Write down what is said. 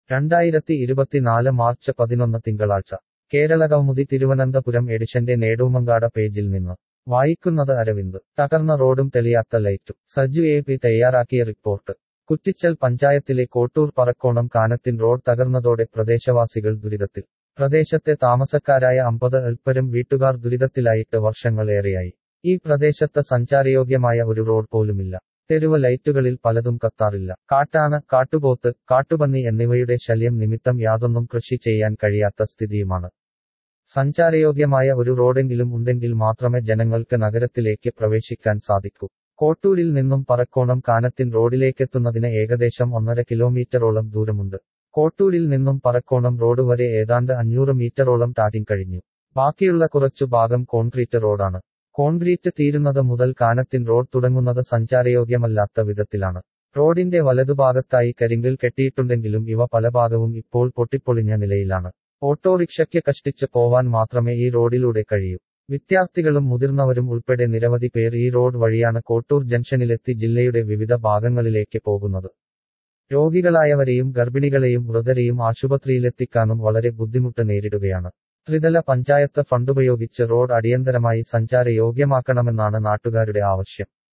രണ്ടായിരത്തി ഇരുപത്തിനാല് മാർച്ച് പതിനൊന്ന് തിങ്കളാഴ്ച കേരള കൗമുദി തിരുവനന്തപുരം എഡിഷന്റെ നേടൂമങ്കാട പേജിൽ നിന്ന് വായിക്കുന്നത് അരവിന്ദ് തകർന്ന റോഡും തെളിയാത്ത ലൈറ്റും സജു എ പി തയ്യാറാക്കിയ റിപ്പോർട്ട് കുറ്റിച്ചൽ പഞ്ചായത്തിലെ കോട്ടൂർ പറക്കോണം കാനത്തിൻ റോഡ് തകർന്നതോടെ പ്രദേശവാസികൾ ദുരിതത്തിൽ പ്രദേശത്തെ താമസക്കാരായ അമ്പത് അൽപ്പരും വീട്ടുകാർ ദുരിതത്തിലായിട്ട് വർഷങ്ങളേറെയായി ഈ പ്രദേശത്ത് സഞ്ചാരയോഗ്യമായ ഒരു റോഡ് പോലുമില്ല തെരുവ് ലൈറ്റുകളിൽ പലതും കത്താറില്ല കാട്ടാന കാട്ടുപോത്ത് കാട്ടുപന്നി എന്നിവയുടെ ശല്യം നിമിത്തം യാതൊന്നും കൃഷി ചെയ്യാൻ കഴിയാത്ത സ്ഥിതിയുമാണ് സഞ്ചാരയോഗ്യമായ ഒരു റോഡെങ്കിലും ഉണ്ടെങ്കിൽ മാത്രമേ ജനങ്ങൾക്ക് നഗരത്തിലേക്ക് പ്രവേശിക്കാൻ സാധിക്കൂ കോട്ടൂരിൽ നിന്നും പറക്കോണം കാനത്തിൻ റോഡിലേക്കെത്തുന്നതിന് ഏകദേശം ഒന്നര കിലോമീറ്ററോളം ദൂരമുണ്ട് കോട്ടൂരിൽ നിന്നും പറക്കോണം റോഡ് വരെ ഏതാണ്ട് അഞ്ഞൂറ് മീറ്ററോളം ടാറ്റിംഗ് കഴിഞ്ഞു ബാക്കിയുള്ള കുറച്ചു ഭാഗം കോൺക്രീറ്റ് റോഡാണ് കോൺക്രീറ്റ് തീരുന്നത് മുതൽ കാനത്തിൻ റോഡ് തുടങ്ങുന്നത് സഞ്ചാരയോഗ്യമല്ലാത്ത വിധത്തിലാണ് റോഡിന്റെ വലതുഭാഗത്തായി കരിങ്കൽ കെട്ടിയിട്ടുണ്ടെങ്കിലും ഇവ പല ഭാഗവും ഇപ്പോൾ പൊട്ടിപ്പൊളിഞ്ഞ നിലയിലാണ് ഓട്ടോറിക്ഷയ്ക്ക് കഷ്ടിച്ച് പോവാൻ മാത്രമേ ഈ റോഡിലൂടെ കഴിയൂ വിദ്യാർത്ഥികളും മുതിർന്നവരും ഉൾപ്പെടെ നിരവധി പേർ ഈ റോഡ് വഴിയാണ് കോട്ടൂർ ജംഗ്ഷനിലെത്തി ജില്ലയുടെ വിവിധ ഭാഗങ്ങളിലേക്ക് പോകുന്നത് രോഗികളായവരെയും ഗർഭിണികളെയും വൃതരെയും ആശുപത്രിയിലെത്തിക്കാനും വളരെ ബുദ്ധിമുട്ട് നേരിടുകയാണ് ത്രിതല പഞ്ചായത്ത് ഫണ്ടുപയോഗിച്ച് റോഡ് അടിയന്തരമായി സഞ്ചാരയോഗ്യമാക്കണമെന്നാണ് നാട്ടുകാരുടെ ആവശ്യം